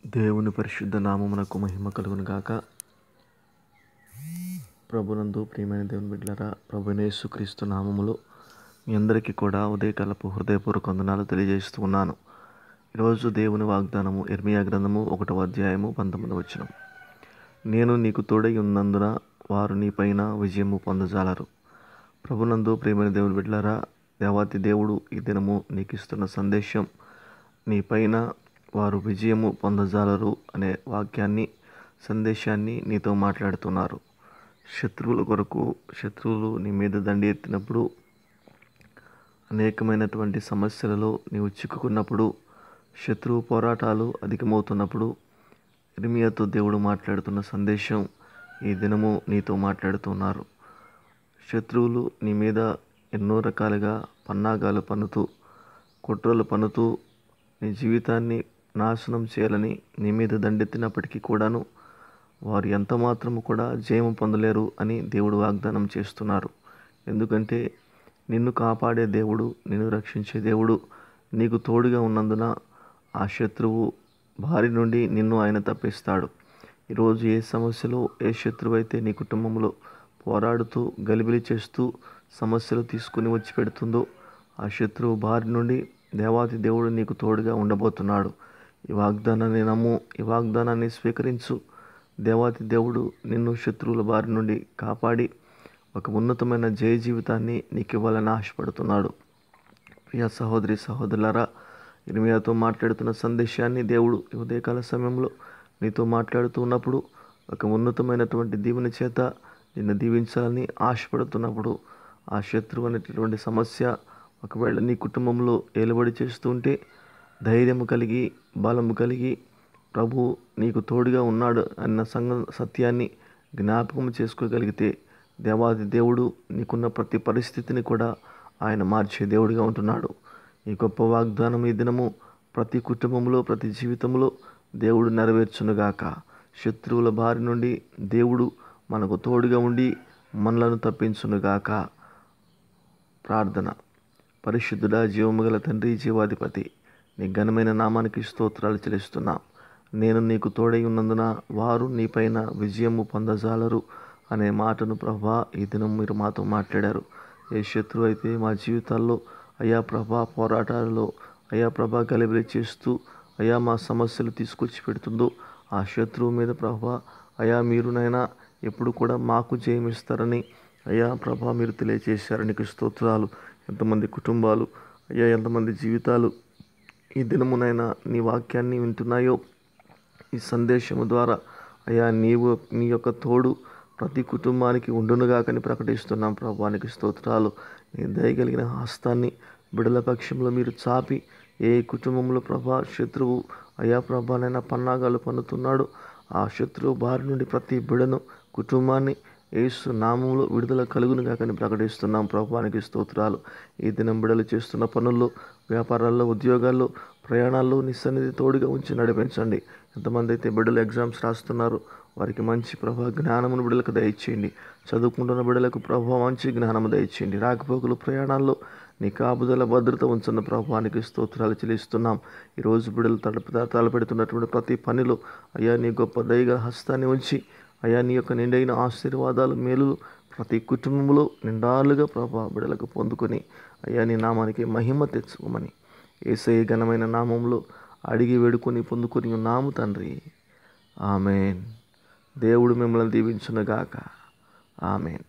దేవుని పరిశుద్ధ నామమునకు మహిమ కలుగును గాక ప్రభునందు ప్రియమైన దేవుని బిడ్డలారా ప్రభునేసు క్రీస్తు నామములో మీ అందరికీ కూడా ఉదయకాలపు హృదయపూర్వక వందనాలు తెలియజేస్తూ ఉన్నాను ఈరోజు దేవుని వాగ్దానము ఇర్మియా గ్రంథము ఒకటవ అధ్యాయము పంతొమ్మిదవ వచనం నేను నీకు తోడై ఉన్నందున వారు నీపైన విజయము పొందజాలరు ప్రభునందు ప్రియమైన దేవుని బిడ్డలారా దేవాతి దేవుడు ఈ దినము నీకు ఇస్తున్న సందేశం నీపైన వారు విజయము పొందజాలరు అనే వాక్యాన్ని సందేశాన్ని నీతో మాట్లాడుతున్నారు శత్రువుల కొరకు శత్రువులు నీ మీద దండి ఎత్తినప్పుడు అనేకమైనటువంటి సమస్యలలో నీవు చిక్కుకున్నప్పుడు శత్రువు పోరాటాలు అధికమవుతున్నప్పుడు ఇర్మియాతో దేవుడు మాట్లాడుతున్న సందేశం ఈ దినము నీతో మాట్లాడుతున్నారు శత్రువులు నీ మీద ఎన్నో రకాలుగా పన్నాగాలు పన్నుతూ కుట్రలు పన్నుతూ నీ జీవితాన్ని నాశనం చేయాలని నీ మీద దండెత్తినప్పటికీ కూడాను వారు ఎంత మాత్రము కూడా జయము పొందలేరు అని దేవుడు వాగ్దానం చేస్తున్నారు ఎందుకంటే నిన్ను కాపాడే దేవుడు నిన్ను రక్షించే దేవుడు నీకు తోడుగా ఉన్నందున ఆ శత్రువు బారి నుండి నిన్ను ఆయన తప్పిస్తాడు ఈరోజు ఏ సమస్యలో ఏ శత్రువు అయితే నీ కుటుంబంలో పోరాడుతూ గలిబిలి చేస్తూ సమస్యలు తీసుకుని వచ్చి పెడుతుందో ఆ శత్రువు బారి నుండి దేవాతి దేవుడు నీకు తోడుగా ఉండబోతున్నాడు ఈ వాగ్దానాన్ని నమ్ము ఈ వాగ్దానాన్ని స్వీకరించు దేవాతి దేవుడు నిన్ను శత్రువుల బారి నుండి కాపాడి ఒక ఉన్నతమైన జయ జీవితాన్ని నీకు ఇవ్వాలని ఆశపడుతున్నాడు ప్రియ సహోదరి సహోదరులారా ఇర్మియాతో మాట్లాడుతున్న సందేశాన్ని దేవుడు ఈ ఉదయకాల సమయంలో నీతో మాట్లాడుతూ ఉన్నప్పుడు ఒక ఉన్నతమైనటువంటి దీవెన చేత నిన్ను దీవించాలని ఆశపడుతున్నప్పుడు ఆ శత్రువు అనేటటువంటి సమస్య ఒకవేళ నీ కుటుంబంలో ఏలుబడి చేస్తుంటే ధైర్యం కలిగి బలము కలిగి ప్రభు నీకు తోడుగా ఉన్నాడు అన్న సంగ సత్యాన్ని జ్ఞాపకం చేసుకోగలిగితే దేవాది దేవుడు నీకున్న ప్రతి పరిస్థితిని కూడా ఆయన మార్చే దేవుడిగా ఉంటున్నాడు ఈ గొప్ప వాగ్దానం ఈ దినము ప్రతి కుటుంబంలో ప్రతి జీవితంలో దేవుడు నెరవేర్చునుగాక శత్రువుల బారి నుండి దేవుడు మనకు తోడుగా ఉండి మనలను తప్పించునుగాక ప్రార్థన పరిశుద్ధుడా జీవముగల తండ్రి జీవాధిపతి నీ ఘనమైన నామానికి స్తోత్రాలు చెల్లిస్తున్నాం నేను నీకు తోడై ఉన్నందున వారు నీపైన విజయము పొందజాలరు అనే మాటను ప్రభా ఈ దినం మీరు మాతో మాట్లాడారు ఏ శత్రువు అయితే మా జీవితాల్లో అయా ప్రభా పోరాటాలలో అయా ప్రభా గలిబిలి చేస్తూ అయా మా సమస్యలు తీసుకొచ్చి పెడుతుందో ఆ శత్రువు మీద ప్రభా అయా మీరునైనా ఎప్పుడు కూడా మాకు జయమిస్తారని అయ్యా ప్రభా మీరు తెలియజేశారు నీకు స్తోత్రాలు ఎంతమంది కుటుంబాలు అయ్యా ఎంతమంది జీవితాలు ఈ దినమునైనా నీ వాక్యాన్ని వింటున్నాయో ఈ సందేశము ద్వారా అయ్యా నీవు నీ యొక్క తోడు ప్రతి కుటుంబానికి ఉండునుగాకని ప్రకటిస్తున్నాం ప్రభానికి స్తోత్రాలు నీ దయగలిగిన హస్తాన్ని బిడల పక్షంలో మీరు చాపి ఏ కుటుంబంలో ప్రభా శత్రువు అయా ప్రభానైనా పన్నాగాలు పన్నుతున్నాడు ఆ శత్రువు బారి నుండి ప్రతి బిడను కుటుంబాన్ని ఏసు నామంలో విడుదల కలుగును కాకని ప్రకటిస్తున్నాం ప్రభువానికి స్తోత్రాలు ఈ దినం బిడలు చేస్తున్న పనుల్లో వ్యాపారాల్లో ఉద్యోగాల్లో ప్రయాణాల్లో నీ సన్నిధి తోడుగా ఉంచి నడిపించండి ఎంతమంది అయితే బిడ్డలు ఎగ్జామ్స్ రాస్తున్నారు వారికి మంచి ప్రభా జ్ఞానమును బిడ్డలకు దయచేయండి చదువుకుంటున్న బిడ్డలకు ప్రభావ మంచి జ్ఞానము దయచేయండి రాకపోకలు ప్రయాణాల్లో నీ కాపుదల భద్రత ఉంచున్న ప్రభావానికి స్తోత్రాలు చెల్లిస్తున్నాం ఈరోజు బిడ్డలు తలప తలపెడుతున్నటువంటి ప్రతి పనిలో అయ్యా నీ గొప్ప దయగా హస్తాన్ని ఉంచి అయ్యా నీ యొక్క నిండైన ఆశీర్వాదాలు మేలులు ప్రతి కుటుంబంలో నిండాలుగా ప్రభా బిడలకు పొందుకొని అయ్యా నీ నామానికి మహిమ తెచ్చుకోమని ఏసై ఘనమైన నామంలో అడిగి వేడుకొని పొందుకొని ఉన్నాము తండ్రి ఆమెన్ దేవుడు మిమ్మల్ని దీవించునుగాక ఆమెన్